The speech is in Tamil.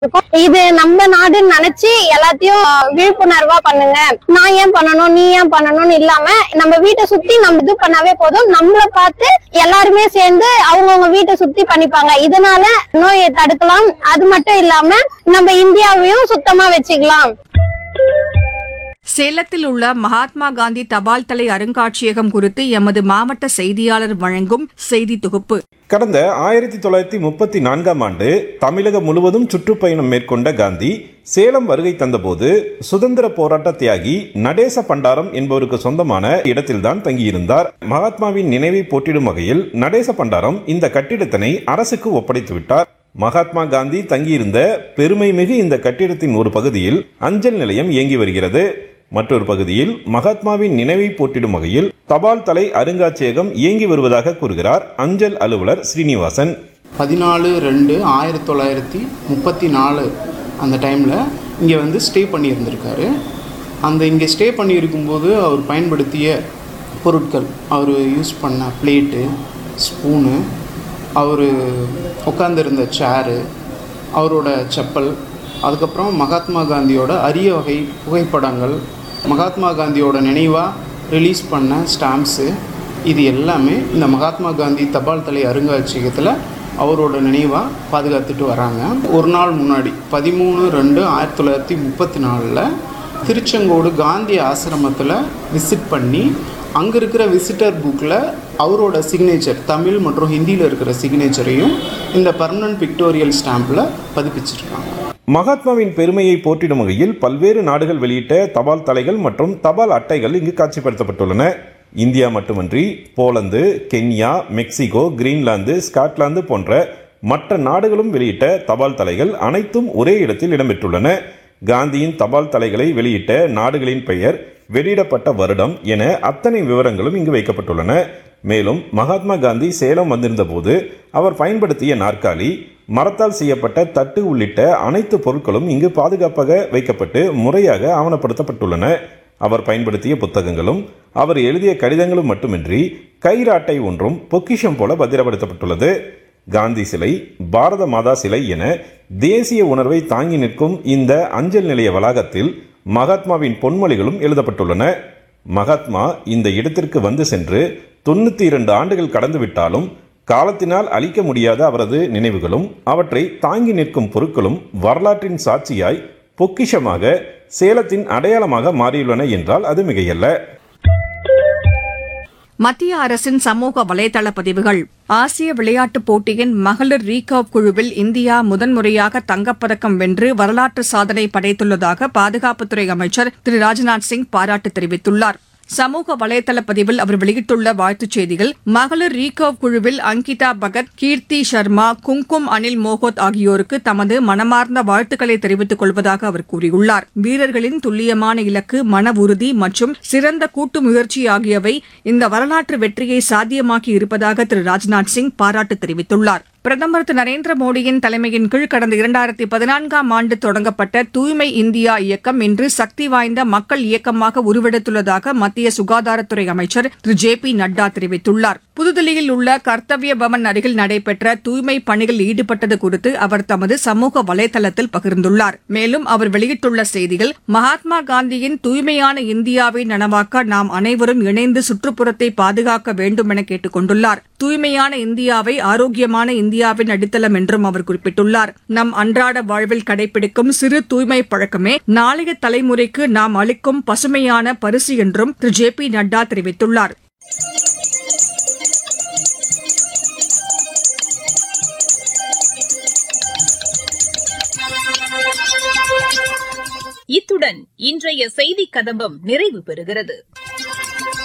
இருக்கும் இது நம்ம நாடுன்னு நினைச்சு எல்லாத்தையும் விழிப்புணர்வா பண்ணுங்க நான் ஏன் பண்ணணும் நீ ஏன் பண்ணணும்னு இல்லாம நம்ம வீட்டை சுத்தி நம்ம இது பண்ணாவே போதும் நம்மள பார்த்து எல்லாருமே சேர்ந்து அவங்கவுங்க வீட்டை சுத்தி பண்ணிப்பாங்க இதனால நோயை தடுக்கலாம் அது மட்டும் இல்லாம நம்ம இந்தியாவையும் சுத்தமா வச்சுக்கலாம் சேலத்தில் உள்ள மகாத்மா காந்தி தபால் தலை அருங்காட்சியகம் குறித்து எமது மாவட்ட செய்தியாளர் வழங்கும் செய்தி தொகுப்பு கடந்த ஆயிரத்தி தொள்ளாயிரத்தி முப்பத்தி நான்காம் ஆண்டு தமிழகம் முழுவதும் சுற்றுப்பயணம் மேற்கொண்ட காந்தி சேலம் வருகை தந்தபோது சுதந்திர போராட்ட தியாகி நடேச பண்டாரம் என்பவருக்கு சொந்தமான இடத்தில்தான் தங்கியிருந்தார் மகாத்மாவின் நினைவை போற்றிடும் வகையில் நடேச பண்டாரம் இந்த கட்டிடத்தினை அரசுக்கு ஒப்படைத்து விட்டார் மகாத்மா காந்தி தங்கியிருந்த பெருமைமிகு இந்த கட்டிடத்தின் ஒரு பகுதியில் அஞ்சல் நிலையம் இயங்கி வருகிறது மற்றொரு பகுதியில் மகாத்மாவின் நினைவை போற்றிடும் வகையில் தபால் தலை அருங்காட்சியகம் இயங்கி வருவதாக கூறுகிறார் அஞ்சல் அலுவலர் ஸ்ரீனிவாசன் பதினாலு ரெண்டு ஆயிரத்தி தொள்ளாயிரத்தி முப்பத்தி நாலு அந்த டைமில் இங்கே வந்து ஸ்டே பண்ணியிருந்திருக்காரு அந்த இங்கே ஸ்டே பண்ணியிருக்கும்போது அவர் பயன்படுத்திய பொருட்கள் அவர் யூஸ் பண்ண பிளேட்டு ஸ்பூனு அவர் உட்காந்துருந்த சேரு அவரோட செப்பல் அதுக்கப்புறம் மகாத்மா காந்தியோட அரிய வகை புகைப்படங்கள் மகாத்மா காந்தியோட நினைவாக ரிலீஸ் பண்ண ஸ்டாம்ப்ஸு இது எல்லாமே இந்த மகாத்மா காந்தி தபால் தலை அருங்காட்சியகத்தில் அவரோட நினைவாக பாதுகாத்துட்டு வராங்க ஒரு நாள் முன்னாடி பதிமூணு ரெண்டு ஆயிரத்தி தொள்ளாயிரத்தி முப்பத்தி நாலில் திருச்செங்கோடு காந்தி ஆசிரமத்தில் விசிட் பண்ணி அங்கே இருக்கிற விசிட்டர் புக்கில் அவரோட சிக்னேச்சர் தமிழ் மற்றும் ஹிந்தியில் இருக்கிற சிக்னேச்சரையும் இந்த பர்மனன்ட் பிக்டோரியல் ஸ்டாம்பில் பதிப்பிச்சிருக்காங்க மகாத்மாவின் பெருமையை போற்றிடும் வகையில் பல்வேறு நாடுகள் வெளியிட்ட தபால் தலைகள் மற்றும் தபால் அட்டைகள் இங்கு காட்சிப்படுத்தப்பட்டுள்ளன இந்தியா மட்டுமன்றி Poland Kenya Mexico Greenland Scotland போன்ற மற்ற நாடுகளும் வெளியிட்ட தபால் தலைகள் அனைத்தும் ஒரே இடத்தில் இடம்பெற்றுள்ளன காந்தியின் தபால் தலைகளை வெளியிட்ட நாடுகளின் பெயர் வெளியிடப்பட்ட வருடம் என அத்தனை விவரங்களும் இங்கு வைக்கப்பட்டுள்ளன மேலும் மகாத்மா காந்தி சேலம் வந்திருந்த போது அவர் பயன்படுத்திய நாற்காலி மரத்தால் செய்யப்பட்ட தட்டு உள்ளிட்ட அனைத்து பொருட்களும் இங்கு பாதுகாப்பாக வைக்கப்பட்டு முறையாக ஆவணப்படுத்தப்பட்டுள்ளன அவர் பயன்படுத்திய புத்தகங்களும் அவர் எழுதிய கடிதங்களும் மட்டுமின்றி கைராட்டை ஒன்றும் பொக்கிஷம் போல பத்திரப்படுத்தப்பட்டுள்ளது காந்தி சிலை பாரத மாதா சிலை என தேசிய உணர்வை தாங்கி நிற்கும் இந்த அஞ்சல் நிலைய வளாகத்தில் மகாத்மாவின் பொன்மொழிகளும் எழுதப்பட்டுள்ளன மகாத்மா இந்த இடத்திற்கு வந்து சென்று தொண்ணூத்தி இரண்டு ஆண்டுகள் கடந்துவிட்டாலும் காலத்தினால் அழிக்க முடியாத அவரது நினைவுகளும் அவற்றை தாங்கி நிற்கும் பொருட்களும் வரலாற்றின் சாட்சியாய் பொக்கிஷமாக சேலத்தின் அடையாளமாக மாறியுள்ளன என்றால் அது மிகையல்ல மத்திய அரசின் சமூக வலைதள பதிவுகள் ஆசிய விளையாட்டுப் போட்டியின் மகளிர் ரீகர்வ் குழுவில் இந்தியா முதன்முறையாக தங்கப்பதக்கம் வென்று வரலாற்று சாதனை படைத்துள்ளதாக பாதுகாப்புத்துறை அமைச்சர் திரு ராஜ்நாத் சிங் பாராட்டு தெரிவித்துள்ளார் சமூக வலைதள பதிவில் அவர் வெளியிட்டுள்ள வாழ்த்துச் செய்தியில் மகளிர் ரீகர்வ் குழுவில் அங்கிதா பகத் கீர்த்தி சர்மா குங்கும் அனில் மோகோத் ஆகியோருக்கு தமது மனமார்ந்த வாழ்த்துக்களை தெரிவித்துக் கொள்வதாக அவர் கூறியுள்ளார் வீரர்களின் துல்லியமான இலக்கு மன உறுதி மற்றும் சிறந்த கூட்டு முயற்சி ஆகியவை இந்த வரலாற்று வெற்றியை சாத்தியமாக்கி இருப்பதாக திரு ராஜ்நாத் சிங் பாராட்டு தெரிவித்துள்ளார் பிரதமர் திரு நரேந்திர மோடியின் தலைமையின் கீழ் கடந்த இரண்டாயிரத்தி பதினான்காம் ஆண்டு தொடங்கப்பட்ட தூய்மை இந்தியா இயக்கம் இன்று சக்தி வாய்ந்த மக்கள் இயக்கமாக உருவெடுத்துள்ளதாக மத்திய சுகாதாரத்துறை அமைச்சர் திரு ஜே பி நட்டா தெரிவித்துள்ளார் புதுதில்லியில் உள்ள கர்த்தவ்ய பவன் அருகில் நடைபெற்ற தூய்மை பணியில் ஈடுபட்டது குறித்து அவர் தமது சமூக வலைதளத்தில் பகிர்ந்துள்ளார் மேலும் அவர் வெளியிட்டுள்ள செய்தியில் மகாத்மா காந்தியின் தூய்மையான இந்தியாவை நனவாக்க நாம் அனைவரும் இணைந்து சுற்றுப்புறத்தை பாதுகாக்க வேண்டும் என கேட்டுக் கொண்டுள்ளார் தூய்மையான இந்தியாவை ஆரோக்கியமான இந்தியாவின் அடித்தளம் என்றும் அவர் குறிப்பிட்டுள்ளார் நம் அன்றாட வாழ்வில் கடைபிடிக்கும் சிறு தூய்மை பழக்கமே நாளைய தலைமுறைக்கு நாம் அளிக்கும் பசுமையான பரிசு என்றும் திரு ஜே பி நட்டா தெரிவித்துள்ளார் இத்துடன் இன்றைய செய்திக் கதம்பம் நிறைவு பெறுகிறது